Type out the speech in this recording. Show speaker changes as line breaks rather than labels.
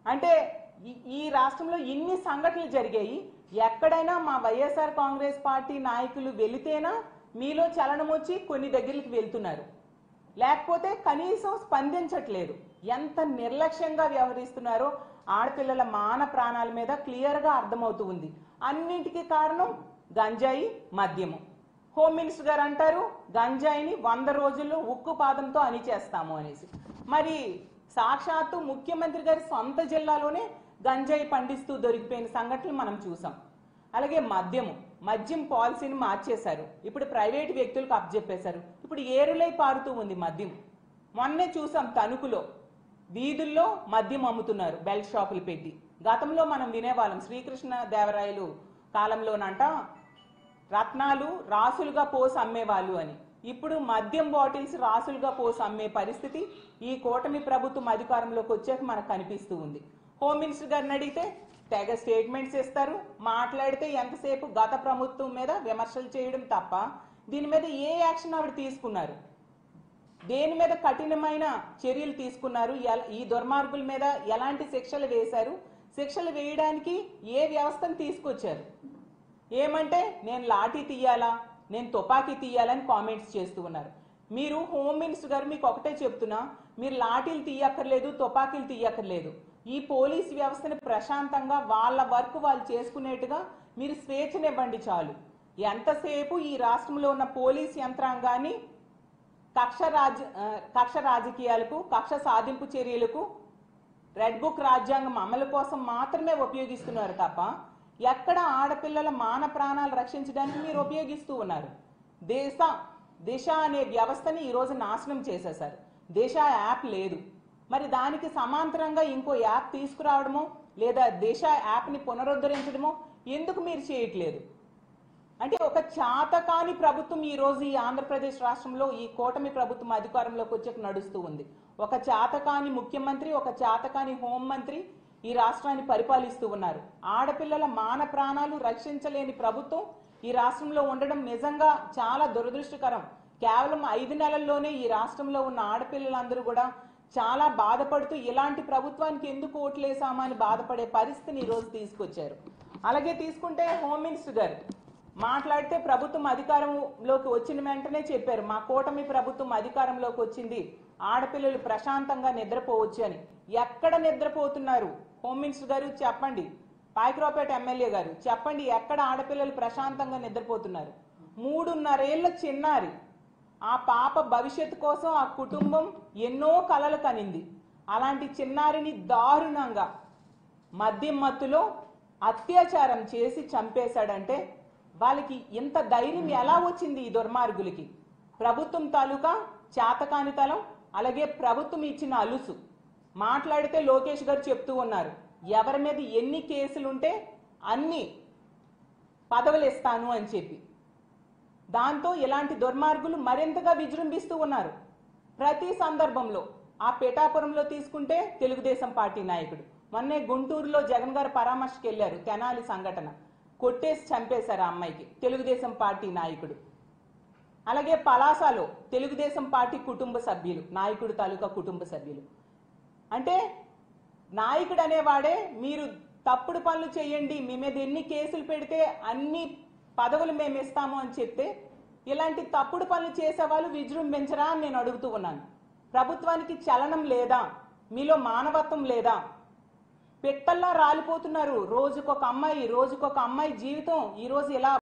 అంటే ఈ- ఈ రాష్ట్రంలో ఇన్ని సంఘటనలు జరిగాయి ఎక్కడైనా మా వైఎస్ఆర్ కాంగ్రెస్ పార్టీ నాయకులు వెళితేనా మీలో చలనం వచ్చి కొన్ని దగ్గరికి వెళ్తున్నారు లేకపోతే కనీసం స్పందించట్లేదు ఎంత నిర్లక్ష్యంగా వ్యవహరిస్తున్నారో ఆడపిల్లల మాన ప్రాణాల మీద క్లియర్గా అర్థమవుతూ ఉంది అన్నింటికీ కారణం గంజాయి మద్యము హోమ్ మినిస్టర్ గారు అంటారు గంజాయిని వంద రోజుల్లో ఉక్కు పాదంతో అణిచేస్తాము అనేసి మరి సాక్షాత్తు ముఖ్యమంత్రి గారి సొంత జిల్లాలోనే గంజాయి పండిస్తూ దొరికిపోయిన సంఘటనలు మనం చూసాం అలాగే మద్యము మద్యం పాలసీని మార్చేశారు ఇప్పుడు ప్రైవేట్ వ్యక్తులకు అప్పచెప్పేశారు ఇప్పుడు ఏరులై పారుతూ ఉంది మద్యం మొన్నే చూసాం తణుకులో వీధుల్లో మద్యం అమ్ముతున్నారు బెల్ట్ షాపులు పెట్టి గతంలో మనం వినేవాళ్ళం శ్రీకృష్ణ దేవరాయలు కాలంలోనంట రత్నాలు రాసులుగా పోసి అమ్మేవాళ్ళు అని ఇప్పుడు మద్యం బాటిల్స్ రాసులుగా పోసి అమ్మే పరిస్థితి ఈ కూటమి ప్రభుత్వం అధికారంలోకి వచ్చాక మనకు కనిపిస్తూ ఉంది హోమ్ మినిస్టర్ గారిని అడిగితే తెగ స్టేట్మెంట్స్ ఇస్తారు మాట్లాడితే ఎంతసేపు గత ప్రభుత్వం మీద విమర్శలు చేయడం తప్ప దీని మీద ఏ యాక్షన్ ఆవిడ తీసుకున్నారు దేని మీద కఠినమైన చర్యలు తీసుకున్నారు ఎల- ఈ దుర్మార్గుల మీద ఎలాంటి శిక్షలు వేశారు శిక్షలు వేయడానికి ఏ వ్యవస్థను తీసుకొచ్చారు ఏమంటే నేను లాఠీ తీయాలా నేను తుపాకీ తీయాలని కామెంట్స్ చేస్తూ ఉన్నారు మీరు హోమ్ మినిస్టర్ గారు మీకు ఒకటే చెప్తున్నా మీరు లాఠీలు తీయక్కర్లేదు తుపాకీలు తీయక్కర్లేదు ఈ పోలీస్ వ్యవస్థని ప్రశాంతంగా వాళ్ళ వర్క్ వాళ్ళు చేసుకునేట్టుగా మీరు స్వేచ్ఛనివ్వండి చాలు ఎంతసేపు ఈ రాష్ట్రంలో ఉన్న పోలీస్ యంత్రాంగాన్ని కక్ష రాజ ఆ, కక్ష రాజకీయాలకు కక్ష సాధింపు చర్యలకు రెడ్ బుక్ రాజ్యాంగం అమలు కోసం మాత్రమే ఉపయోగిస్తున్నారు తప్ప ఎక్కడ ఆడపిల్లల మాన ప్రాణాలు రక్షించడానికి మీరు ఉపయోగిస్తూ ఉన్నారు దేశ దిశ అనే వ్యవస్థని ఈరోజు నాశనం చేసేశారు దిశ యాప్ లేదు మరి దానికి సమాంతరంగా ఇంకో యాప్ తీసుకురావడమో లేదా దిశ యాప్ని పునరుద్ధరించడమో ఎందుకు మీరు చేయట్లేదు అంటే ఒక చాతకాని ప్రభుత్వం ఈ రోజు ఈ ఆంధ్రప్రదేశ్ రాష్ట్రంలో ఈ కూటమి ప్రభుత్వం అధికారంలోకి వచ్చాక నడుస్తూ ఉంది ఒక చాతకాని ముఖ్యమంత్రి ఒక చాతకాని హోంమంత్రి ఈ రాష్ట్రాన్ని పరిపాలిస్తూ ఉన్నారు ఆడపిల్లల మాన ప్రాణాలు రక్షించలేని ప్రభుత్వం ఈ రాష్ట్రంలో ఉండడం నిజంగా చాలా దురదృష్టకరం కేవలం ఐదు నెలల్లోనే ఈ రాష్ట్రంలో ఉన్న ఆడపిల్లలందరూ కూడా చాలా బాధపడుతూ ఇలాంటి ప్రభుత్వానికి ఎందుకు ఓట్లేసామా అని బాధపడే పరిస్థితిని ఈ రోజు తీసుకొచ్చారు అలాగే తీసుకుంటే హోమ్ మినిస్టర్ గారు మాట్లాడితే ప్రభుత్వం అధికారంలోకి వచ్చిన వెంటనే చెప్పారు మా కూటమి ప్రభుత్వం అధికారంలోకి వచ్చింది ఆడపిల్లలు ప్రశాంతంగా నిద్రపోవచ్చు అని ఎక్కడ నిద్రపోతున్నారు హోమ్ మినిస్టర్ గారు చెప్పండి పాయకరావుపేట ఎమ్మెల్యే గారు చెప్పండి ఎక్కడ ఆడపిల్లలు ప్రశాంతంగా నిద్రపోతున్నారు మూడున్నరేళ్ల చిన్నారి ఆ పాప భవిష్యత్తు కోసం ఆ కుటుంబం ఎన్నో కలలు కనింది అలాంటి చిన్నారిని దారుణంగా మద్యం మత్తులో అత్యాచారం చేసి చంపేశాడంటే వాళ్ళకి ఇంత ధైర్యం ఎలా వచ్చింది ఈ దుర్మార్గులకి ప్రభుత్వం తాలూకా చాతకానితనం అలాగే ప్రభుత్వం ఇచ్చిన అలుసు మాట్లాడితే లోకేష్ గారు చెప్తూ ఉన్నారు ఎవరి మీద ఎన్ని కేసులుంటే అన్ని పదవులు ఇస్తాను అని చెప్పి దాంతో ఇలాంటి దుర్మార్గులు మరింతగా విజృంభిస్తూ ఉన్నారు ప్రతి సందర్భంలో ఆ పిఠాపురంలో తీసుకుంటే తెలుగుదేశం పార్టీ నాయకుడు మొన్నే గుంటూరులో జగన్ గారు పరామర్శకు వెళ్ళారు తెనాలి సంఘటన కొట్టేసి చంపేశారు ఆ అమ్మాయికి తెలుగుదేశం పార్టీ నాయకుడు అలాగే పలాసలో తెలుగుదేశం పార్టీ కుటుంబ సభ్యులు నాయకుడు తాలూకా కుటుంబ సభ్యులు అంటే నాయకుడు అనేవాడే మీరు తప్పుడు పనులు చేయండి మీ మీద ఎన్ని కేసులు పెడితే అన్ని పదవులు మేము ఇస్తాము అని చెప్తే ఇలాంటి తప్పుడు పనులు చేసే వాళ్ళు విజృంభించరా అని నేను అడుగుతూ ఉన్నాను ప్రభుత్వానికి చలనం లేదా మీలో మానవత్వం లేదా పెట్టల్లా రాలిపోతున్నారు రోజుకొక అమ్మాయి రోజుకొక అమ్మాయి జీవితం ఈ రోజు ఇలా